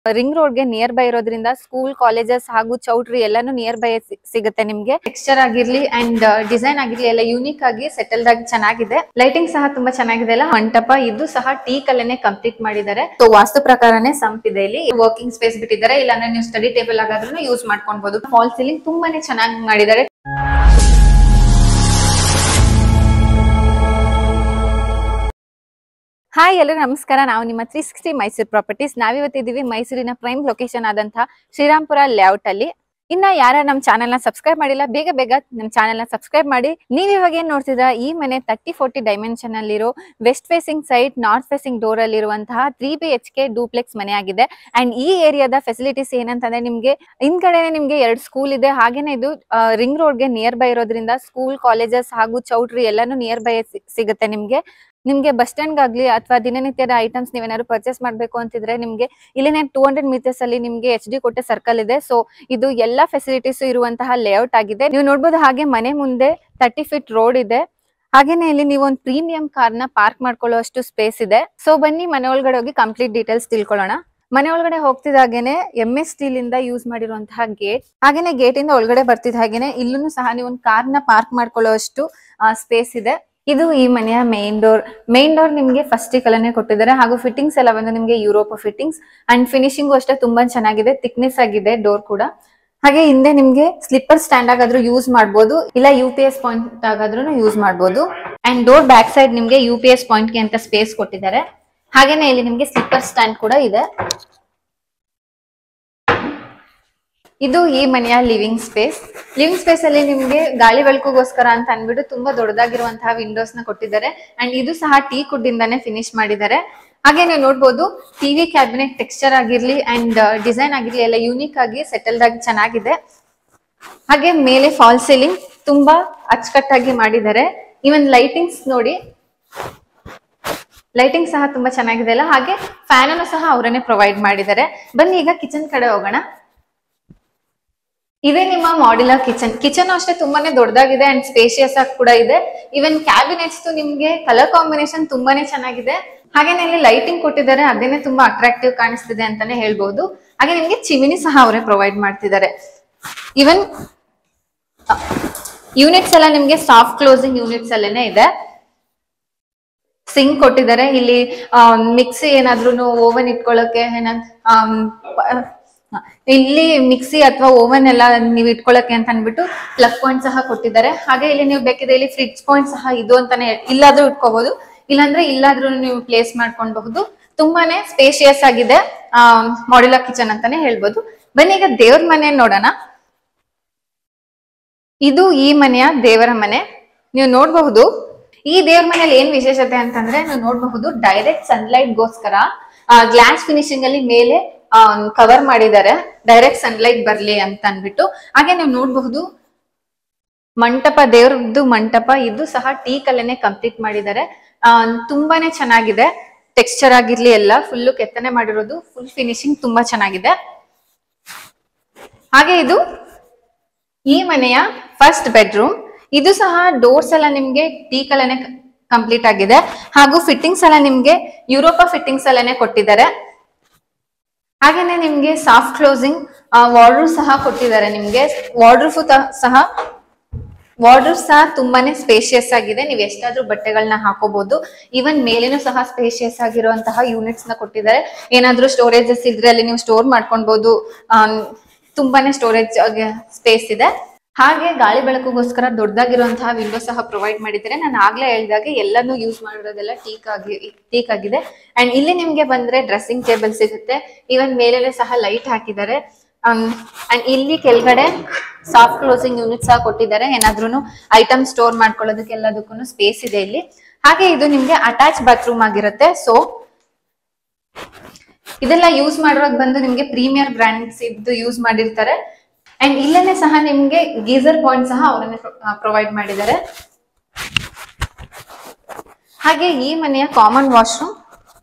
ring ರೋಡ್ಗೆ nearby ಇರೋದ್ರಿಂದ school colleges ಹಾಗೂ ಚೌಟ್ರಿ ಎಲ್ಲಾನು ನಿಯರ್ ಬೈ ಸಿಗುತ್ತೆ ನಿಮ್ಗೆ ಟೆಕ್ಸ್ಚರ್ ಆಗಿರ್ಲಿ ಅಂಡ್ ಡಿಸೈನ್ ಆಗಿರ್ಲಿ ಎಲ್ಲ ಯೂನಿಕ್ ಆಗಿ ಸೆಟಲ್ಡ್ ಆಗಿ ಚೆನ್ನಾಗಿದೆ ಲೈಟಿಂಗ್ ಸಹ ತುಂಬಾ ಚೆನ್ನಾಗಿದೆ ಅಲ್ಲ ಮಂಟಪ ಇದು ಸಹ ಟೀ ಕಲ್ಲನೆ ಕಂಪ್ಲೀಟ್ ಮಾಡಿದ್ದಾರೆ ಸೊ ವಾಸ್ತು ಪ್ರಕಾರನೇ ಸಂಪ್ ಇದೆ ಇಲ್ಲಿ ವರ್ಕಿಂಗ್ ಸ್ಪೇಸ್ ಬಿಟ್ಟಿದ್ದಾರೆ ಇಲ್ಲಾಂದ್ರೆ ನೀವು ಸ್ಟಡಿ ಟೇಬಲ್ ಆಗಾದ್ರೂ ಯೂಸ್ ಮಾಡ್ಕೊಬಹುದು ಫಾಲ್ ಸೀಲಿಂಗ್ ತುಂಬಾನೇ ಚೆನ್ನಾಗಿ ಮಾಡಿದ್ದಾರೆ ಹಾಯ್ ಎಲ್ಲರೂ ನಮಸ್ಕಾರ ನಾವು ನಿಮ್ಮ ತ್ರೀ ಸಿಕ್ಸ್ಟಿ ಮೈಸೂರು ಪ್ರಾಪರ್ಟೀಸ್ ನಾವಿವತ್ತಿದ್ದೀವಿ ಮೈಸೂರಿನ ಪ್ರೈಮ್ ಲೊಕೇಶನ್ ಆದಂತಹ ಶ್ರೀರಾಮ್ಪುರ ಲೇಔಟ್ ಅಲ್ಲಿ ಇನ್ನ ಯಾರ ನಮ್ಮ ಚಾನೆಲ್ ನ ಸಬ್ಸ್ಕ್ರೈಬ್ ಮಾಡಿಲ್ಲ ಬೇಗ ಬೇಗ ನಮ್ಮ ಚಾನೆಲ್ ನ ಸಬ್ಸ್ಕ್ರೈಬ್ ಮಾಡಿ ನೀವ್ ಇವಾಗ ಏನ್ ನೋಡ್ತಿದ್ರ ಈ ಮನೆ ತರ್ಟಿ ಫೋರ್ಟಿ ಡೈಮೆನ್ಷನ್ ಅಲ್ಲಿರೋ west facing side north facing door ಅಲ್ಲಿರುವಂತಹ three B H K duplex ಮನೆ ಆಗಿದೆ ಅಂಡ್ ಈ ಏರಿಯಾದ ಫೆಸಿಲಿಟೀಸ್ ಏನಂತಂದ್ರೆ ನಿಮ್ಗೆ ಹಿಂದ್ಗಡೆ ನಿಮ್ಗೆ ಎರಡು ಸ್ಕೂಲ್ ಇದೆ ಹಾಗೇನೆ ಇದು ರಿಂಗ್ ರೋಡ್ಗೆ ನಿಯರ್ ಬೈ ಇರೋದ್ರಿಂದ ಸ್ಕೂಲ್ ಕಾಲೇಜಸ್ ಹಾಗೂ ಚೌಟ್ರಿ ಎಲ್ಲಾನು ನಿಯರ್ ಬೈ ಸಿಗುತ್ತೆ ನಿಮ್ಗೆ ನಿಮ್ಗೆ ಬಸ್ ಸ್ಟ್ಯಾಂಡ್ ಆಗ್ಲಿ ಅಥವಾ ದಿನನಿತ್ಯದ ಐಟಮ್ಸ್ ನೀವೇನಾದ್ರು ಪರ್ಚೇಸ್ ಮಾಡ್ಬೇಕು ಅಂತಿದ್ರೆ ನಿಮ್ಗೆ ಇಲ್ಲಿನೇ ಟೂ ಹಂಡ್ರೆಡ್ ಮೀಟರ್ಸ್ ಅಲ್ಲಿ ನಿಮ್ಗೆ ಎಚ್ ಡಿ ಕೋಟೆ ಸರ್ಕಲ್ ಇದೆ ಸೊ ಇದು ಎಲ್ಲಾ ಫೆಸಿಲಿಟೀಸ್ ಇರುವಂತಹ ಲೇಔಟ್ ಆಗಿದೆ ನೀವು ನೋಡ್ಬೋದು ಹಾಗೆ ಮನೆ ಮುಂದೆ ತರ್ಟಿ ಫೀಟ್ ರೋಡ್ ಇದೆ ಹಾಗೇನೆ ಇಲ್ಲಿ ನೀವು ಒಂದು ಪ್ರೀಮಿಯಂ ಕಾರ್ ನ ಪಾರ್ಕ್ ಮಾಡ್ಕೊಳ್ಳುವಷ್ಟು ಸ್ಪೇಸ್ ಇದೆ ಸೊ ಬನ್ನಿ ಮನೆ ಒಳಗಡೆ ಹೋಗಿ ಕಂಪ್ಲೀಟ್ ಡೀಟೇಲ್ಸ್ ತಿಳ್ಕೊಳ್ಳೋಣ ಮನೆ ಒಳಗಡೆ ಹೋಗ್ತಿದ್ದಾಗೇನೆ ಎಂ ಎಸ್ ಸ್ಟೀಲ್ ಇಂದ ಯೂಸ್ ಮಾಡಿರುವಂತಹ ಗೇಟ್ ಹಾಗೇನೆ ಗೇಟ್ ಇಂದ ಒಳಗಡೆ ಬರ್ತಿದ್ದ ಹಾಗೇನೆ ಇಲ್ಲೂ ಸಹ ನೀವು ಒಂದು ಕಾರ್ ನ ಪಾರ್ಕ್ ಮಾಡ್ಕೊಳ್ಳುವಷ್ಟು ಸ್ಪೇಸ್ ಇದೆ ಇದು ಈ ಮನೆಯ ಮೇನ್ ಡೋರ್ ಮೇನ್ ಡೋರ್ ನಿಮ್ಗೆ ಫಸ್ಟ್ ಕಲನೆ ಕೊಟ್ಟಿದ್ದಾರೆ ಹಾಗೂ ಫಿಟ್ಟಿಂಗ್ಸ್ ಎಲ್ಲ ಬಂದು ನಿಮ್ಗೆ ಯುರೋಪ್ ಫಿಟ್ಟಿಂಗ್ಸ್ ಅಂಡ್ ಫಿನಿಶಿಂಗ್ ಅಷ್ಟೇ ತುಂಬಾ ಚೆನ್ನಾಗಿದೆ ಥಿಕ್ನೆಸ್ ಆಗಿದೆ ಡೋರ್ ಕೂಡ ಹಾಗೆ ಹಿಂದೆ ನಿಮ್ಗೆ ಸ್ಲಿಪ್ಪರ್ ಸ್ಟ್ಯಾಂಡ್ ಆಗಾದ್ರೂ ಯೂಸ್ ಮಾಡಬಹುದು ಇಲ್ಲ ಯು ಪಿ ಎಸ್ ಪಾಯಿಂಟ್ ಆಗಾದ್ರೂ ಯೂಸ್ ಮಾಡಬಹುದು ಅಂಡ್ ಡೋರ್ ಬ್ಯಾಕ್ ಸೈಡ್ ನಿಮ್ಗೆ ಯು ಪಿ ಎಸ್ ಪಾಯಿಂಟ್ ಗೆ ಅಂತ ಸ್ಪೇಸ್ ಕೊಟ್ಟಿದ್ದಾರೆ ಹಾಗೇನೆ ಇಲ್ಲಿ ನಿಮ್ಗೆ ಸ್ಲಿಪ್ಪರ್ ಸ್ಟ್ಯಾಂಡ್ ಕೂಡ ಇದೆ ಇದು ಈ ಮನೆಯ ಲಿವಿಂಗ್ ಸ್ಪೇಸ್ ಲಿವಿಂಗ್ ಸ್ಪೇಸ್ ಅಲ್ಲಿ ನಿಮ್ಗೆ ಗಾಳಿ ಬೆಳಕುಗೋಸ್ಕರ ಅಂತ ಅನ್ಬಿಟ್ಟು ತುಂಬಾ ದೊಡ್ಡದಾಗಿರುವಂತಹ ವಿಂಡೋಸ್ ನ ಕೊಟ್ಟಿದ್ದಾರೆ ಅಂಡ್ ಇದು ಸಹ ಟೀ ಕುಡ್ ಇಂದಾನೆ ಫಿನಿಶ್ ಮಾಡಿದ್ದಾರೆ ಹಾಗೆ ನೀವು ನೋಡ್ಬೋದು ಟಿವಿ ಕ್ಯಾಬಿನೆಟ್ ಟೆಕ್ಸ್ಚರ್ ಆಗಿರ್ಲಿ ಅಂಡ್ ಡಿಸೈನ್ ಆಗಿರ್ಲಿ ಎಲ್ಲ ಯೂನಿಕ್ ಆಗಿ ಸೆಟಲ್ಡ್ ಆಗಿ ಚೆನ್ನಾಗಿದೆ ಹಾಗೆ ಮೇಲೆ ಫಾಲ್ ಸೀಲಿಂಗ್ ತುಂಬಾ ಅಚ್ಚುಕಟ್ಟಾಗಿ ಮಾಡಿದ್ದಾರೆ ಇವನ್ ಲೈಟಿಂಗ್ಸ್ ನೋಡಿ ಲೈಟಿಂಗ್ ಸಹ ತುಂಬಾ ಚೆನ್ನಾಗಿದೆ ಅಲ್ಲ ಹಾಗೆ ಫ್ಯಾನ್ ಅನ್ನು ಸಹ ಅವರನ್ನೇ ಪ್ರೊವೈಡ್ ಮಾಡಿದ್ದಾರೆ ಬನ್ನಿ ಈಗ ಕಿಚನ್ ಕಡೆ ಹೋಗೋಣ ಇದೇ ನಿಮ್ಮ ಮಾಡ್ಯುಲರ್ ಕಿಚನ್ ಕಿಚನ್ ಅಷ್ಟೇ ತುಂಬಾನೇ ದೊಡ್ಡದಾಗಿದೆ ಅಂಡ್ ಸ್ಪೇಷಿಯಸ್ ಆಗಿ ಕೂಡ ಇದೆ ಇವನ್ ಕ್ಯಾಬಿನೆಟ್ಸ್ ನಿಮ್ಗೆ ಕಲರ್ ಕಾಂಬಿನೇಷನ್ ತುಂಬಾನೇ ಚೆನ್ನಾಗಿದೆ ಹಾಗೆ ಇಲ್ಲಿ ಲೈಟಿಂಗ್ ಕೊಟ್ಟಿದ್ದಾರೆ ಅದೇನೆ ತುಂಬಾ ಅಟ್ರಾಕ್ಟಿವ್ ಕಾಣಿಸ್ತಿದೆ ಅಂತಾನೆ ಹೇಳ್ಬಹುದು ಹಾಗೆ ನಿಮ್ಗೆ ಚಿಮಿನಿ ಸಹ ಅವರೇ ಪ್ರೊವೈಡ್ ಮಾಡ್ತಿದ್ದಾರೆ ಇವನ್ ಯೂನಿಟ್ಸ್ ಎಲ್ಲ ನಿಮ್ಗೆ ಸಾಫ್ಟ್ ಕ್ಲೋಸಿಂಗ್ ಯೂನಿಟ್ಸ್ ಅಲ್ಲೇನೆ ಇದೆ ಸಿಂಕ್ ಕೊಟ್ಟಿದ್ದಾರೆ ಇಲ್ಲಿ ಮಿಕ್ಸಿ ಏನಾದ್ರೂ ಓವನ್ ಇಟ್ಕೊಳ್ಳೋಕೆ ಏನಂತ ಆಮ್, ಪ- ಹ, ಇಲ್ಲಿ ಮಿಕ್ಸಿ ಅಥವಾ ಓವನ್ ಎಲ್ಲ ನೀವು ಇಟ್ಕೊಳ್ಳಕ್ಕೆ ಅಂತ ಅನ್ಬಿಟ್ಟು ಪ್ಲಗ್ ಪಾಯಿಂಟ್ ಸಹ ಕೊಟ್ಟಿದ್ದಾರೆ ಹಾಗೆ ಇಲ್ಲಿ ನೀವು ಬೇಕಿದ್ರೆ ಇಲ್ಲಿ ಫ್ರಿಡ್ಜ್ ಪಾಯಿಂಟ್ ಸಹ ಇದು ಅಂತಾನೆ ಹೇಳ್- ಇಲ್ಲಾದ್ರೂ ಇಟ್ಕೋಬಹುದು ಇಲ್ಲಾಂದ್ರೆ ಇಲ್ಲಾದ್ರೂ ನೀವು ಪ್ಲೇಸ್ ಮಾಡ್ಕೊಳ್ಬಹುದು ತುಂಬಾನೇ ಸ್ಪೇಷಿಯಸ್ ಆಗಿದೆ ಮಾಡ್ಯುಲರ್ ಕಿಚನ್ ಅಂತಾನೆ ಹೇಳ್ಬೋದು ಬನ್ನಿ ಈಗ ದೇವ್ರ ಮನೆ ನೋಡೋಣ ಇದು ಈ ಮನೆಯ ದೇವರ ಮನೆ ನೀವು ನೋಡಬಹುದು ಈ ದೇವ್ರ ಮನೆಯಲ್ಲಿ ಏನ್ ವಿಶೇಷತೆ ಅಂತಂದ್ರೆ ನೀವು ನೋಡಬಹುದು ಡೈರೆಕ್ಟ್ ಸನ್ಲೈಟ್ ಗೋಸ್ಕರ ಗ್ಲಾಸ್ ಫಿನಿಶಿಂಗ್ ಅಲ್ಲಿ ಮೇಲೆ ಕವರ್ ಮಾಡಿದ್ದಾರೆ ಡೈರೆಕ್ಟ್ ಸನ್ಲೈಟ್ ಬರ್ಲಿ ಅಂತ ಅನ್ಬಿಟ್ಟು ಹಾಗೆ ನೀವು ನೋಡಬಹುದು ಮಂಟಪ ದೇವ್ರದ್ದು ಮಂಟಪ ಇದು ಸಹ ಟೀ ಕಲ್ಲನೆ ಕಂಪ್ಲೀಟ್ ಮಾಡಿದ್ದಾರೆ ಆ, ತುಂಬಾನೇ ಚೆನ್ನಾಗಿದೆ ಟೆಕ್ಸ್ಚರ್ ಆಗಿರ್ಲಿ ಎಲ್ಲ ಫುಲ್ಲು ಕೆತ್ತನೆ ಮಾಡಿರೋದು ಫುಲ್ ಫಿನಿಶಿಂಗ್ ತುಂಬಾ ಚೆನ್ನಾಗಿದೆ ಹಾಗೆ ಇದು ಈ ಮನೆಯ ಫಸ್ಟ್ ಬೆಡ್ರೂಮ್ ಇದು ಸಹ ಡೋರ್ಸ್ ಎಲ್ಲ ನಿಮ್ಗೆ ಟೀ ಕಲನೆ ಕಂಪ್ಲೀಟ್ ಆಗಿದೆ ಹಾಗೂ ಫಿಟ್ಟಿಂಗ್ಸ್ ಎಲ್ಲ ನಿಮ್ಗೆ ಯುರೋಪ ಫಿಟ್ಟಿಂಗ್ಸ್ ಅಲ್ಲೇನೆ ಕೊಟ್ಟಿದ್ದಾರೆ ಹಾಗೇನೆ ನಿಮ್ಗೆ ಸಾಫ್ಟ್ ಕ್ಲೋಸಿಂಗ್ ವಾರ್ಡ್ರೂ ಸಹ ಕೊಟ್ಟಿದ್ದಾರೆ ನಿಮ್ಗೆ ವಾರ್ಡ್ರೂಫ್ ಸಹ ವಾರ್ಡ್ರೂಫ್ ಸಹ ತುಂಬಾನೇ ಸ್ಪೇಷಿಯಸ್ ಆಗಿದೆ ನೀವು ಎಷ್ಟಾದ್ರೂ ಬಟ್ಟೆಗಳನ್ನ ಹಾಕೋಬಹುದು ಈವನ್ ಮೇಲೇನು ಸಹ ಸ್ಪೇಷಿಯಸ್ ಆಗಿರುವಂತಹ ಯೂನಿಟ್ಸ್ ನ ಕೊಟ್ಟಿದ್ದಾರೆ ಏನಾದ್ರೂ ಸ್ಟೋರೇಜಸ್ ಇದ್ರೆ ಅಲ್ಲಿ ನೀವು ಸ್ಟೋರ್ ಮಾಡ್ಕೊಳ್ಬಹುದು ಆಮ್, ತುಂಬಾನೇ ಸ್ಟೋರೇಜ್ ಸ್ಪೇಸ್ ಇದೆ ಹಾಗೆ ಗಾಳಿ ಬೆಳಕುಗೋಸ್ಕರ ದೊಡ್ಡದಾಗಿರುವಂತಹ ವಿಂಡೋ ಸಹ ಪ್ರೊವೈಡ್ ಮಾಡಿದ್ದಾರೆ ನಾನು ಆಗ್ಲೇ ಹೇಳಿದಾಗೆ ಎಲ್ಲಾನು ಯೂಸ್ ಮಾಡಿರೋದೆಲ್ಲ ಟೀಕ್ ಆಗಿ ಟೀಕ್ ಆಗಿದೆ ಅಂಡ್ ಇಲ್ಲಿ ನಿಮ್ಗೆ ಬಂದ್ರೆ ಡ್ರೆಸ್ಸಿಂಗ್ ಟೇಬಲ್ ಸಿಗುತ್ತೆ ಈವನ್ ಮೇಲೆ ಸಹ ಲೈಟ್ ಹಾಕಿದ್ದಾರೆ ಅಂಡ್ ಇಲ್ಲಿ ಕೆಳಗಡೆ ಸಾಫ್ಟ್ ಕ್ಲೋಸಿಂಗ್ ಯೂನಿಟ್ ಸಹ ಕೊಟ್ಟಿದ್ದಾರೆ ಏನಾದ್ರೂ ಐಟಮ್ ಸ್ಟೋರ್ ಮಾಡ್ಕೊಳ್ಳೋದಕ್ಕೆ ಎಲ್ಲದಕ್ಕೂ ಸ್ಪೇಸ್ ಇದೆ ಇಲ್ಲಿ ಹಾಗೆ ಇದು ನಿಮ್ಗೆ ಅಟ್ಯಾಚ್ ಬಾತ್ರೂಮ್ ಆಗಿರುತ್ತೆ ಸೊ ಇದೆಲ್ಲ ಯೂಸ್ ಮಾಡಿರೋದು ಬಂದು ನಿಮ್ಗೆ ಪ್ರೀಮಿಯರ್ ಬ್ರ್ಯಾಂಡ್ಸ್ ಇದ್ದು ಯೂಸ್ ಮಾಡಿರ್ತಾರೆ ಅಂಡ್ ಇಲ್ಲೇನೆ ಸಹ ನಿಮ್ಗೆ ಗೀಸರ್ ಪಾಯಿಂಟ್ ಸಹ ಅವರನ್ನೇ ಪ್ರೊವೈಡ್ ಮಾಡಿದ್ದಾರೆ ಹಾಗೆ ಈ ಮನೆಯ ಕಾಮನ್ ವಾಶ್ರೂಮ್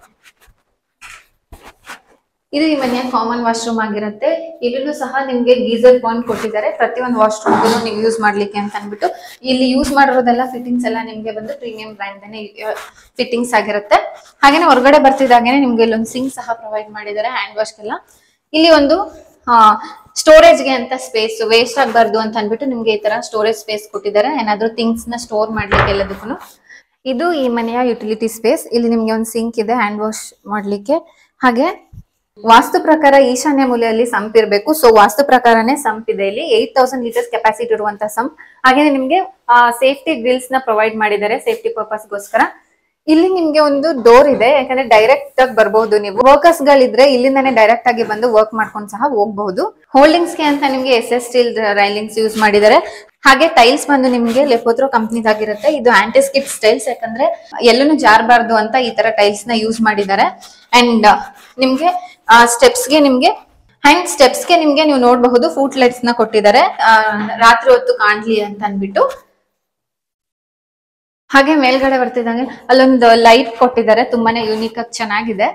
ಇದು ಈ ಮನೆಯ ಕಾಮನ್ ವಾಶ್ರೂಮ್ ಆಗಿರುತ್ತೆ ಇಲ್ಲೂ ಸಹ ನಿಮ್ಗೆ ಗೀಸರ್ ಪಾಯಿಂಟ್ ಕೊಟ್ಟಿದ್ದಾರೆ ಪ್ರತಿಯೊಂದು ವಾಶ್ರೂಮ್ ನೀವು ಯೂಸ್ ಮಾಡ್ಲಿಕ್ಕೆ ಅಂತ ಅನ್ಬಿಟ್ಟು ಇಲ್ಲಿ ಯೂಸ್ ಮಾಡಿರೋದೆಲ್ಲ ಫಿಟ್ಟಿಂಗ್ಸ್ ಎಲ್ಲ ನಿಮ್ಗೆ ಬಂದು ಪ್ರೀಮಿಯಂ ಬ್ರ್ಯಾಂಡ್ ಫಿಟ್ಟಿಂಗ್ಸ್ ಆಗಿರುತ್ತೆ ಹಾಗೇನೆ ಹೊರಗಡೆ ಬರ್ತಿದ್ದಾಗೇನೆ ನಿಮ್ಗೆ ಇಲ್ಲೊಂದು ಸಿಂಕ್ ಸಹ ಪ್ರೊವೈಡ್ ಮಾಡಿದ್ದಾರೆ ಹ್ಯಾಂಡ್ ವಾಶ್ಗೆಲ್ಲ ಇಲ್ಲಿ ಒಂದು ಸ್ಟೋರೇಜ್ ಗೆ ಅಂತ ಸ್ಪೇಸ್ ವೇಸ್ಟ್ ಆಗಬಾರ್ದು ಅಂತ ಅನ್ಬಿಟ್ಟು ನಿಮ್ಗೆ ಈ ತರ ಸ್ಟೋರೇಜ್ ಸ್ಪೇಸ್ ಕೊಟ್ಟಿದ್ದಾರೆ ಏನಾದ್ರೂ ಥಿಂಗ್ಸ್ ನ ಸ್ಟೋರ್ ಮಾಡ್ಲಿಕ್ಕೆ ಎಲ್ಲದಕ್ಕೂ ಇದು ಈ ಮನೆಯ ಯುಟಿಲಿಟಿ ಸ್ಪೇಸ್ ಇಲ್ಲಿ ನಿಮ್ಗೆ ಒಂದು ಸಿಂಕ್ ಇದೆ ಹ್ಯಾಂಡ್ ವಾಶ್ ಮಾಡ್ಲಿಕ್ಕೆ ಹಾಗೆ ವಾಸ್ತು ಪ್ರಕಾರ ಈಶಾನ್ಯ ಮೂಲೆಯಲ್ಲಿ ಸಂಪ್ ಇರಬೇಕು ಸೊ ವಾಸ್ತು ಪ್ರಕಾರನೇ ಸಂಪ್ ಇದೆ ಇಲ್ಲಿ ಏಟ್ ತೌಸಂಡ್ ಲೀಟರ್ಸ್ ಕೆಪಾಸಿಟಿ ಇರುವಂತ ಸಂಪ್ ಹಾಗೆ ನಿಮ್ಗೆ ಸೇಫ್ಟಿ ಗ್ರಿಲ್ಸ್ ನ ಪ್ರೊವೈಡ್ ಮಾಡಿದ್ದಾರೆ ಸೇಫ್ಟಿ ಪರ್ಪಸ್ಗೋಸ್ಕರ ಇಲ್ಲಿ ನಿಮ್ಗೆ ಒಂದು ಡೋರ್ ಇದೆ ಯಾಕಂದ್ರೆ ಡೈರೆಕ್ಟ್ ಆಗಿ ಬರ್ಬಹುದು ನೀವು ವರ್ಕರ್ಸ್ ಗಳಿದ್ರೆ ಇಲ್ಲಿಂದಾನೇ ಡೈರೆಕ್ಟ್ ಆಗಿ ಬಂದು ವರ್ಕ್ ಮಾಡ್ಕೊಂಡು ಸಹ ಹೋಗಬಹುದು ಹೋಲ್ಡಿಂಗ್ಸ್ ಗೆ ಅಂತ ನಿಮ್ಗೆ S S steel railings use ಮಾಡಿದ್ದಾರೆ ಹಾಗೆ ಟೈಲ್ಸ್ ಬಂದು ನಿಮ್ಗೆ ಲೆಪೋತ್ರೋ ಕಂಪ್ನಿದಾಗಿರುತ್ತೆ ಇದು ಆಂಟಿಸ್ಕಿಟ್ ಟೈಲ್ಸ್ ಯಾಕಂದ್ರೆ ಎಲ್ಲೂ ಜಾರಬಾರ್ದು ಅಂತ ಈ ತರ ಟೈಲ್ಸ್ ನ ಯೂಸ್ ಮಾಡಿದ್ದಾರೆ ಅಂಡ್ ನಿಮ್ಗೆ ಸ್ಟೆಪ್ಸ್ ಗೆ ನಿಮ್ಗೆ ಅಂಡ್ ಸ್ಟೆಪ್ಸ್ ಗೆ ನಿಮ್ಗೆ ನೀವು ನೋಡಬಹುದು ಫೂಟ್ ಲೈಟ್ಸ್ ನ ಕೊಟ್ಟಿದ್ದಾರೆ ಆ, ರಾತ್ರಿ ಹೊತ್ತು ಕಾಣ್ಲಿ ಅಂತ ಅನ್ಬಿಟ್ಟು ಹಾಗೆ ಮೇಲ್ಗಡೆ ಬರ್ತಿದ್ದಂಗೆ ಅಲ್ಲೊಂದು ಲೈಟ್ ಕೊಟ್ಟಿದ್ದಾರೆ ತುಂಬಾನೇ ಯೂನಿಕ್ ಆಗಿ ಚೆನ್ನಾಗಿದೆ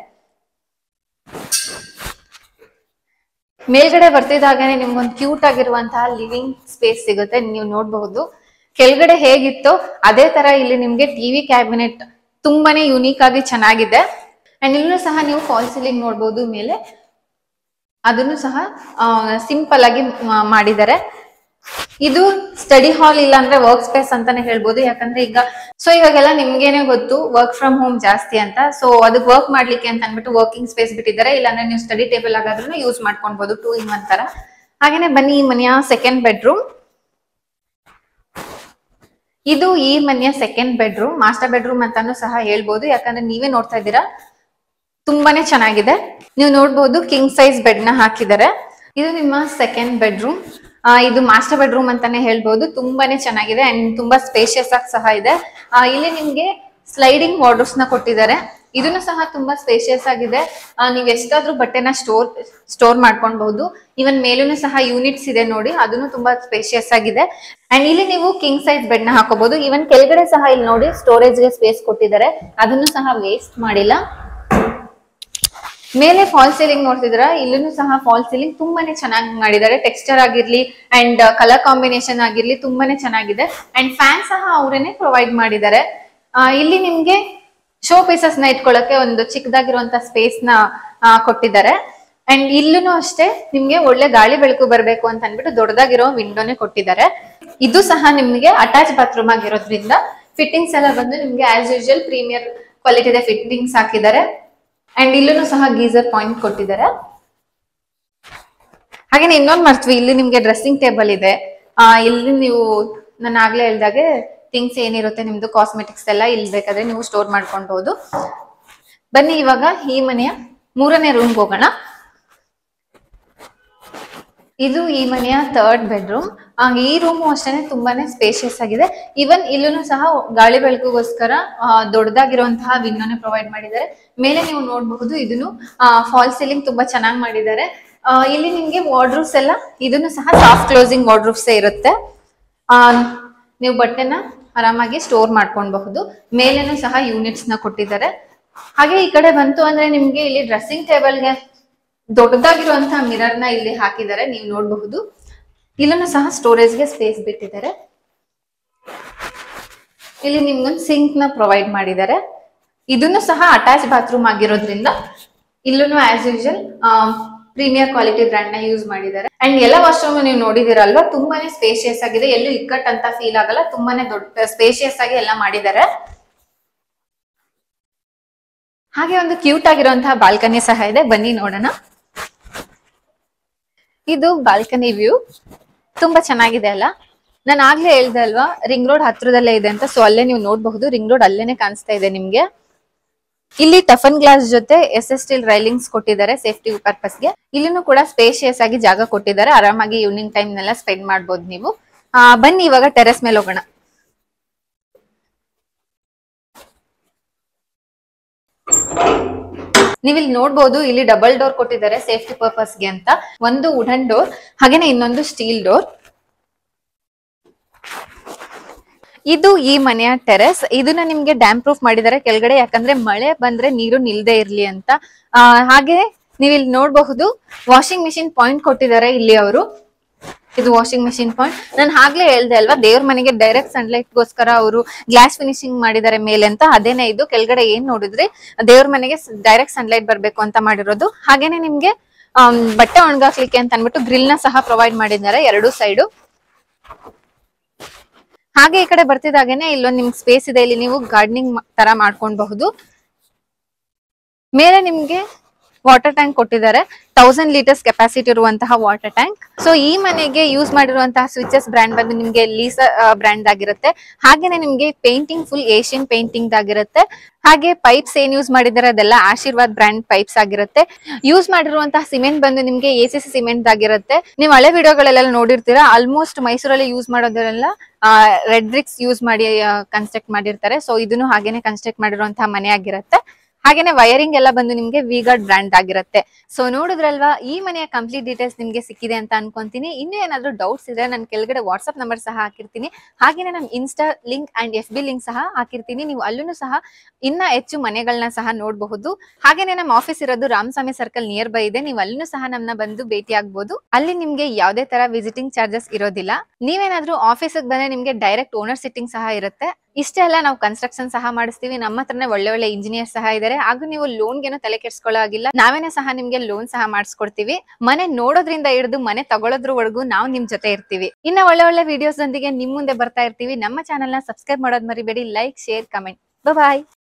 ಮೇಲ್ಗಡೆ ಬರ್ತಿದ್ದಾಗನೆ ನಿಮ್ಗೊಂದು ಕ್ಯೂಟ್ ಆಗಿರುವಂತಹ ಲಿವಿಂಗ್ ಸ್ಪೇಸ್ ಸಿಗುತ್ತೆ ನೀವು ನೋಡಬಹುದು ಕೆಳಗಡೆ ಹೇಗಿತ್ತು ಅದೇ ತರ ಇಲ್ಲಿ ನಿಮ್ಗೆ ಟಿವಿ ಕ್ಯಾಬಿನೆಟ್ ತುಂಬಾನೇ ಯುನೀಕ್ ಆಗಿ ಚೆನ್ನಾಗಿದೆ ಅಂಡ್ ಇಲ್ಲೂ ಸಹ ನೀವು ಫಾಲ್ ಸೀಲಿಂಗ್ ನೋಡ್ಬೋದು ಮೇಲೆ ಅದನ್ನು ಸಹ ಸಿಂಪಲ್ ಆಗಿ ಮಾ- ಮಾಡಿದ್ದಾರೆ ಇದು ಸ್ಟಡಿ ಹಾಲ್ ಇಲ್ಲ ಅಂದ್ರೆ ವರ್ಕ್ ಸ್ಪೇಸ್ ಅಂತಾನೆ ಹೇಳ್ಬೋದು ಯಾಕಂದ್ರೆ ಈಗ ಸೊ ಇವಾಗೆಲ್ಲ ನಿಮ್ಗೇನೆ ಗೊತ್ತು ವರ್ಕ್ ಫ್ರಮ್ ಹೋಮ್ ಜಾಸ್ತಿ ಅಂತ ಸೊ ಅದಕ್ಕೆ ವರ್ಕ್ ಮಾಡ್ಲಿಕ್ಕೆ ಅಂತ ಅನ್ಬಿಟ್ಟು ವರ್ಕಿಂಗ್ ಸ್ಪೇಸ್ ಬಿಟ್ಟಿದ್ದಾರೆ ಇಲ್ಲಾಂದ್ರೆ ನೀವು ಸ್ಟಡಿ ಟೇಬಲ್ ಆಗಾದ್ರೂ ಯೂಸ್ ಮಾಡ್ಕೊಳ್ಬಹುದು ಟೂ ಇನ್ ಒನ್ ತರ ಹಾಗೇನೆ ಬನ್ನಿ ಈ ಮನೆಯ ಸೆಕೆಂಡ್ ಬೆಡ್ರೂಮ್ ಇದು ಈ ಮನೆಯ ಸೆಕೆಂಡ್ ಬೆಡ್ರೂಮ್ ಮಾಸ್ಟರ್ ಬೆಡ್ರೂಮ್ ಅಂತಾನು ಸಹ ಹೇಳ್ಬೋದು ಯಾಕಂದ್ರೆ ನೀವೇ ನೋಡ್ತಾ ಇದ್ದೀರಾ ತುಂಬಾನೇ ಚೆನ್ನಾಗಿದೆ ನೀವು ನೋಡ್ಬೋದು ಕಿಂಗ್ ಸೈಜ್ ಬೆಡ್ ನ ಹಾಕಿದ್ದಾರೆ ಇದು ನಿಮ್ಮ ಸೆಕೆಂಡ್ ಬೆಡ್ರೂಮ್ ಇದು ಮಾಸ್ಟರ್ ಬೆಡ್ರೂಮ್ ಅಂತಾನೆ ಹೇಳ್ಬೋದು ತುಂಬಾನೇ ಚೆನ್ನಾಗಿದೆ ಅಂಡ್ ತುಂಬಾ ಸ್ಪೇಷಿಯಸ್ ಆಗಿ ಸಹ ಇದೆ ಆ, ಇಲ್ಲಿ ನಿಮ್ಗೆ ಸ್ಲೈಡಿಂಗ್ ವಾರ್ಡ್ರೋಬ್ಸ್ ನ ಕೊಟ್ಟಿದ್ದಾರೆ ಇದನ್ನು ಸಹ ತುಂಬಾ ಸ್ಪೇಷಿಯಸ್ ಆಗಿದೆ ಆ, ನೀವ್ ಎಷ್ಟಾದ್ರೂ ಬಟ್ಟೆನ ಸ್ಟೋರ್ ಸ್ಟೋರ್ ಮಾಡ್ಕೊಳ್ಬಹುದು ಇವನ್ ಮೇಲೂ ಸಹ ಯೂನಿಟ್ಸ್ ಇದೆ ನೋಡಿ ಅದನ್ನು ತುಂಬಾ ಸ್ಪೇಷಿಯಸ್ ಆಗಿದೆ ಅಂಡ್ ಇಲ್ಲಿ ನೀವು ಕಿಂಗ್ ಸೈಜ್ ಬೆಡ್ ನ ಹಾಕೋಬಹುದು ಇವನ್ ಕೆಳಗಡೆ ಸಹ ಇಲ್ಲಿ ನೋಡಿ ಸ್ಟೋರೇಜ್ ಗೆ ಸ್ಪೇಸ್ ಕೊಟ್ಟಿದ್ದಾರೆ ಅದನ್ನು ಸಹ ವೇಸ್ಟ್ ಮಾಡಿಲ್ಲ ಮೇಲೆ ಫಾಲ್ ಸೀಲಿಂಗ್ ನೋಡ್ತಿದ್ರ ಇಲ್ಲೂ ಸಹ ಫಾಲ್ ಸೀಲಿಂಗ್ ತುಂಬಾನೇ ಚೆನ್ನಾಗಿ ಮಾಡಿದ್ದಾರೆ ಟೆಕ್ಸ್ಚರ್ ಆಗಿರ್ಲಿ ಅಂಡ್ ಕಲರ್ ಕಾಂಬಿನೇಷನ್ ಆಗಿರ್ಲಿ ತುಂಬಾನೇ ಚೆನ್ನಾಗಿದೆ ಅಂಡ್ ಫ್ಯಾನ್ ಸಹ ಅವರೇನೆ ಪ್ರೊವೈಡ್ ಮಾಡಿದ್ದಾರೆ ಆ, ಇಲ್ಲಿ ನಿಮ್ಗೆ ಶೋ ಪೀಸಸ್ ನ ಇಟ್ಕೊಳ್ಳಕ್ಕೆ ಒಂದು ಚಿಕ್ಕದಾಗಿರುವಂತ ಸ್ಪೇಸ್ ನ ಆ, ಕೊಟ್ಟಿದ್ದಾರೆ ಅಂಡ್ ಇಲ್ಲೂ ಅಷ್ಟೇ ನಿಮ್ಗೆ ಒಳ್ಳೆ ಗಾಳಿ ಬೆಳಕು ಬರಬೇಕು ಅಂತ ಅನ್ಬಿಟ್ಟು ದೊಡ್ಡದಾಗಿರೋ ವಿಂಡೋನೆ ಕೊಟ್ಟಿದ್ದಾರೆ ಇದು ಸಹ ನಿಮ್ಗೆ ಅಟ್ಯಾಚ್ ಬಾತ್ರೂಮ್ ಆಗಿರೋದ್ರಿಂದ ಫಿಟ್ಟಿಂಗ್ಸ್ ಎಲ್ಲ ಬಂದು ನಿಮ್ಗೆ ಆಸ್ ಯೂಶುವಲ್ ಪ್ರೀಮಿಯರ್ ಕ್ವಾಲಿಟಿದ ಫಿಟ್ಟಿಂಗ್ಸ್ ಹಾಕಿದ್ದಾರೆ ಅಂಡ್ ಇಲ್ಲೂ ಸಹ ಗೀಸರ್ ಪಾಯಿಂಟ್ ಕೊಟ್ಟಿದ್ದಾರೆ ಹಾಗೇನೆ ಇನ್ನೊಂದ್ ಮರ್ತ್ವಿ ಇಲ್ಲಿ ನಿಮ್ಗೆ ಡ್ರೆಸ್ಸಿಂಗ್ ಟೇಬಲ್ ಇದೆ ಆ ಇಲ್ಲಿ ನೀವು ನಾನು ಆಗ್ಲೇ ಹೇಳ್ದಾಗೆ ಥಿಂಗ್ಸ್ ಏನಿರುತ್ತೆ ನಿಮ್ದು ಕಾಸ್ಮೆಟಿಕ್ಸ್ ಎಲ್ಲ ಇಲ್ಲಿ ಬೇಕಾದ್ರೆ ನೀವು ಸ್ಟೋರ್ ಮಾಡ್ಕೊಳ್ಬಹುದು ಬನ್ನಿ ಇವಾಗ ಈ ಮನೆಯ ಮೂರನೇ ರೂಮ್ಗೆ ಹೋಗೋಣ ಇದು ಈ ಮನೆಯ ಥರ್ಡ್ ಬೆಡ್ರೂಮ್ ಈ ರೂಮು ಅಷ್ಟೇನೆ ತುಂಬಾನೇ ಸ್ಪೇಷಿಯಸ್ ಆಗಿದೆ ಇವನ್ ಇಲ್ಲೂ ಸಹ ಗಾಳಿ ಬೆಳಕಿಗೋಸ್ಕರ ಆ, ದೊಡ್ಡದಾಗಿರುವಂತಹ ವಿಂಡೋನೆ ಪ್ರೊವೈಡ್ ಮಾಡಿದ್ದಾರೆ ಮೇಲೆ ನೀವು ನೋಡಬಹುದು ಇದನ್ನು ಫಾಲ್ ಸೀಲಿಂಗ್ ತುಂಬಾ ಚೆನ್ನಾಗಿ ಮಾಡಿದ್ದಾರೆ ಆ, ಇಲ್ಲಿ ನಿಮ್ಗೆ ವಾರ್ಡ್ರೂಫ್ಸ್ ಎಲ್ಲ ಇದನ್ನು ಸಹ ಸಾಫ್ಟ್ ಕ್ಲೋಸಿಂಗ್ ವಾರ್ಡ್ರೂಫ್ಸ್ ಇರುತ್ತೆ ಆ, ನೀವು ಬಟ್ಟೆನ ಆರಾಮಾಗಿ ಸ್ಟೋರ್ ಮಾಡ್ಕೊಳ್ಬಹುದು ಮೇಲೇನು ಸಹ ಯೂನಿಟ್ಸ್ ನ ಕೊಟ್ಟಿದ್ದಾರೆ ಹಾಗೆ ಈ ಕಡೆ ಬಂತು ಅಂದ್ರೆ ನಿಮ್ಗೆ ಇಲ್ಲಿ ಡ್ರೆಸ್ಸಿಂಗ್ ಟೇಬಲ್ಗೆ ದೊಡ್ಡದಾಗಿರುವಂತಹ ಮಿರರ್ ನ ಇಲ್ಲಿ ಹಾಕಿದ್ದಾರೆ ನೀವು ನೋಡಬಹುದು ಇಲ್ಲೂ ಸಹ ಸ್ಟೋರೇಜ್ ಗೆ ಸ್ಪೇಸ್ ಬಿಟ್ಟಿದ್ದಾರೆ ಇಲ್ಲಿ ನಿಮ್ಗೊಂದು ಸಿಂಕ್ ನ ಪ್ರೊವೈಡ್ ಮಾಡಿದ್ದಾರೆ ಇದನ್ನು ಸಹ ಅಟ್ಯಾಚ್ ಬಾತ್ರೂಮ್ ಆಗಿರೋದ್ರಿಂದ ಇಲ್ಲೂ as usual premier quality brand ನ ಯೂಸ್ ಮಾಡಿದ್ದಾರೆ ಅಂಡ್ ಎಲ್ಲ ವಾಶ್ರೂಮ್ ನೀವು ನೋಡಿದಿರಲ್ವಾ ತುಂಬಾನೇ ಸ್ಪೇಷಿಯಸ್ ಆಗಿದೆ ಎಲ್ಲೂ ಇಕ್ಕಟ್ ಅಂತ ಫೀಲ್ ಆಗಲ್ಲ ತುಂಬಾನೇ ದೊಡ್ಡ ಸ್ಪೇಷಿಯಸ್ ಆಗಿ ಎಲ್ಲ ಮಾಡಿದ್ದಾರೆ ಹಾಗೆ ಒಂದು ಕ್ಯೂಟ್ ಆಗಿರುವಂತಹ ಬಾಲ್ಕನಿ ಸಹ ಇದೆ ಬನ್ನಿ ನೋಡೋಣ ಇದು ಬಾಲ್ಕನಿ ವ್ಯೂ ತುಂಬಾ ಚೆನ್ನಾಗಿದೆ ಅಲ್ಲ ನಾನು ಆಗ್ಲೇ ಹೇಳ್ದೆ ಅಲ್ವಾ ರಿಂಗ್ ರೋಡ್ ಹತ್ರದಲ್ಲೇ ಇದೆ ಅಂತ ಸೊ ಅಲ್ಲೇ ನೀವು ನೋಡಬಹುದು ರಿಂಗ್ ರೋಡ್ ಅಲ್ಲೇನೆ ಕಾಣಿಸ್ತಾ ಇದೆ ನಿಮ್ಗೆ ಇಲ್ಲಿ ಟಫನ್ ಗ್ಲಾಸ್ ಜೊತೆ ಎಸ್ ಎಸ್ ಸ್ಟೀಲ್ ರೈಲಿಂಗ್ಸ್ ಕೊಟ್ಟಿದ್ದಾರೆ ಸೇಫ್ಟಿ ಪರ್ಪಸ್ಗೆ ಇಲ್ಲಿನೂ ಕೂಡ ಸ್ಪೇಷಿಯಸ್ ಆಗಿ ಜಾಗ ಕೊಟ್ಟಿದ್ದಾರೆ ಆರಾಮಾಗಿ ಈವ್ನಿಂಗ್ ಟೈಮ್ ನೆಲ್ಲ ಸ್ಪೆಂಡ್ ಮಾಡ್ಬೋದು ನೀವು ಆ, ಬನ್ನಿ ಇವಾಗ ಟೆರೆಸ್ ಮೇಲೆ ಹೋಗೋಣ ನೀವು ಇಲ್ಲಿ ನೋಡ್ಬೋದು ಇಲ್ಲಿ ಡಬಲ್ ಡೋರ್ ಕೊಟ್ಟಿದ್ದಾರೆ ಸೇಫ್ಟಿ ಪರ್ಪಸ್ಗೆ ಅಂತ ಒಂದು ವುಡನ್ ಡೋರ್ ಹಾಗೇನೆ ಇನ್ನೊಂದು ಸ್ಟೀಲ್ ಡೋರ್ ಇದು ಈ ಮನೆಯ ಟೆರೆಸ್ ಇದನ್ನ ನಿಮ್ಗೆ ಡ್ಯಾಮ್ ಪ್ರೂಫ್ ಮಾಡಿದ್ದಾರೆ ಕೆಳಗಡೆ ಯಾಕಂದ್ರೆ ಮಳೆ ಬಂದ್ರೆ ನೀರು ನಿಲ್ದೇ ಇರ್ಲಿ ಅಂತ ಆ, ಹಾಗೆ ನೀವು ಇಲ್ಲಿ ನೋಡಬಹುದು ವಾಷಿಂಗ್ ಮಿಷಿನ್ ಪಾಯಿಂಟ್ ಕೊಟ್ಟಿದ್ದಾರೆ ಇಲ್ಲಿ ಅವರು ಇದು ವಾಷಿಂಗ್ ಮಿಷಿನ್ ಪಾಯಿಂಟ್ ನಾನು ಆಗ್ಲೇ ಹೇಳ್ದೆ ಅಲ್ವಾ ದೇವ್ರ ಮನೆಗೆ ಡೈರೆಕ್ಟ್ ಸನ್ಲೈಟ್ ಗೋಸ್ಕರ ಅವರು ಗ್ಲಾಸ್ ಫಿನಿಶಿಂಗ್ ಮಾಡಿದ್ದಾರೆ ಮೇಲೆ ಅಂತ ಅದೇನೆ ಇದು ಕೆಳಗಡೆ ಏನ್ ನೋಡಿದ್ರಿ ದೇವ್ರ ಮನೆಗೆ ಡೈರೆಕ್ಟ್ ಸನ್ಲೈಟ್ ಬರ್ಬೇಕು ಅಂತ ಮಾಡಿರೋದು ಹಾಗೇನೆ ನಿಮ್ಗೆ ಆಮ್, ಬಟ್ಟೆ ಒಣಗಾಕ್ಲಿಕ್ಕೆ ಅಂತ ಅನ್ಬಿಟ್ಟು ಗ್ರಿಲ್ ನ ಸಹ ಪ್ರೊವೈಡ್ ಮಾಡಿದ್ದಾರೆ ಎರಡು ಸೈಡು ಹಾಗೆ ಈ ಕಡೆ ಬರ್ತಿದಾಗೇನೆ ಇಲ್ಲೊಂದು ನಿಮ್ಗೆ ಸ್ಪೇಸ್ ಇದೆ ಇಲ್ಲಿ ನೀವು ಗಾರ್ಡನಿಂಗ್ ತರ ಮಾಡ್ಕೊಳ್ಬಹುದು ಮೇಲೆ ನಿಮ್ಗೆ ವಾಟರ್ ಟ್ಯಾಂಕ್ ಕೊಟ್ಟಿದ್ದಾರೆ ತೌಸಂಡ್ ಲೀಟರ್ಸ್ ಕೆಪಾಸಿಟಿ ಇರುವಂತಹ ವಾಟರ್ ಟ್ಯಾಂಕ್ ಸೊ ಈ ಮನೆಗೆ ಯೂಸ್ ಮಾಡಿರುವಂತಹ ಸ್ವಿಚಸ್ ಬ್ರ್ಯಾಂಡ್ ಬಂದು ನಿಮ್ಗೆ ಲೀಸಾ ಬ್ರ್ಯಾಂಡ್ ಆಗಿರುತ್ತೆ ಹಾಗೇನೆ ನಿಮ್ಗೆ ಪೇಂಟಿಂಗ್ ಫುಲ್ ಏಷ್ಯನ್ ಪೇಂಟಿಂಗ್ ಆಗಿರುತ್ತೆ ಹಾಗೆ ಪೈಪ್ಸ್ ಏನ್ ಯೂಸ್ ಮಾಡಿದ್ದಾರೆ ಅದೆಲ್ಲ ಆಶೀರ್ವಾದ್ ಬ್ರ್ಯಾಂಡ್ ಪೈಪ್ಸ್ ಆಗಿರುತ್ತೆ ಯೂಸ್ ಮಾಡಿರುವಂತಹ ಸಿಮೆಂಟ್ ಬಂದು ನಿಮ್ಗೆ ಎ ಸಿ ಸಿ ಸಿಮೆಂಟ್ ಆಗಿರುತ್ತೆ ನೀವು ಹಳೆ ವಿಡಿಯೋಗಳೆಲ್ಲ ನೋಡಿರ್ತೀರಾ ಆಲ್ಮೋಸ್ಟ್ ಮೈಸೂರಲ್ಲಿ ಯೂಸ್ ಮಾಡೋದ್ರೆಲ್ಲ ರೆಡ್ ಬ್ರಿಕ್ಸ್ ಯೂಸ್ ಮಾಡಿ ಕನ್ಸ್ಟ್ರಕ್ಟ್ ಮಾಡಿರ್ತಾರೆ ಸೊ ಇದನ್ನು ಹಾಗೇನೆ ಕನ್ಸ್ಟ್ರಕ್ಟ್ ಮಾಡಿರುವಂತಹ ಮನೆ ಆಗಿರುತ್ತೆ ಹಾಗೇನೆ ವೈರಿಂಗ್ ಎಲ್ಲ ಬಂದು ನಿಮ್ಗೆ ವಿಗಾರ್ಡ್ ಬ್ರ್ಯಾಂಡ್ ಆಗಿರುತ್ತೆ ಸೊ ನೋಡಿದ್ರಲ್ವಾ ಈ ಮನೆಯ ಕಂಪ್ಲೀಟ್ ಡೀಟೇಲ್ಸ್ ನಿಮ್ಗೆ ಸಿಕ್ಕಿದೆ ಅಂತ ಅನ್ಕೊಂತೀನಿ ಇನ್ನೂ ಏನಾದ್ರೂ ಡೌಟ್ಸ್ ಇದ್ರೆ ನಾನು ಕೆಳಗಡೆ ವಾಟ್ಸ್ಆಪ್ ನಂಬರ್ ಸಹ ಹಾಕಿರ್ತೀನಿ ಹಾಗೇನೆ ನಮ್ಮ insta link and F B link ಸಹ ಹಾಕಿರ್ತೀನಿ ನೀವು ಅಲ್ಲೂ ಸಹ ಇನ್ನ ಹೆಚ್ಚು ಮನೆಗಳನ್ನ ಸಹ ನೋಡಬಹುದು ಹಾಗೇನೆ ನಮ್ಮ ಆಫೀಸ್ ಇರೋದು ರಾಮಸ್ವಾಮಿ ಸರ್ಕಲ್ ನಿಯರ್ ಬೈ ಇದೆ ನೀವು ಅಲ್ಲೂ ಸಹ ನಮ್ಮನ್ನ ಬಂದು ಭೇಟಿ ಆಗ್ಬೋದು ಅಲ್ಲಿ ನಿಮ್ಗೆ ಯಾವುದೇ ತರ ವಿಸಿಟಿಂಗ್ ಚಾರ್ಜಸ್ ಇರೋದಿಲ್ಲ ನೀವೇನಾದ್ರೂ ಆಫೀಸಿಗೆ ಬಂದ್ರೆ ನಿಮ್ಗೆ ಡೈರೆಕ್ಟ್ ಓನರ್ ಸಿಟ್ಟಿಂಗ್ ಸಹ ಇರುತ್ತೆ ಇಷ್ಟೇ ಅಲ್ಲ ನಾವು ಕನ್ಸ್ಟ್ರಕ್ಷನ್ ಸಹ ಮಾಡಿಸ್ತೀವಿ ನಮ್ಮ ಹತ್ರನೇ ಒಳ್ಳೆ ಒಳ್ಳೆ ಇಂಜಿನಿಯರ್ ಸಹ ಇದಾರೆ ಹಾಗೂ ನೀವು ಲೋನ್ಗೇನು ತಲೆ ಕೆಡ್ಸ್ಕೊಳ್ಳೋ ಆಗಿಲ್ಲ ನಾವೇನೆ ಸಹ ನಿಮ್ಗೆ ಲೋನ್ ಸಹ ಮಾಡಿಸ್ಕೊಡ್ತೀವಿ ಮನೆ ನೋಡೋದ್ರಿಂದ ಹಿಡಿದು ಮನೆ ತಗೊಳೋದ್ರವರೆಗೂ ನಾವು ನಿಮ್ ಜೊತೆ ಇರ್ತೀವಿ ಇನ್ನ ಒಳ್ಳೆ ಒಳ್ಳೆ ವಿಡಿಯೋಸ್ ಒಂದಿಗೆ ನಿಮ್ ಮುಂದೆ ಬರ್ತಾ ಇರ್ತೀವಿ ನಮ್ಮ ಚಾನೆಲ್ ನ ಸಬ್ಸ್ಕ್ರೈಬ್ ಮಾಡೋದ್ ಮರಿಬೇಡಿ ಲೈಕ್ ಶೇರ್ ಕಮೆಂಟ್ ಬಾಯ್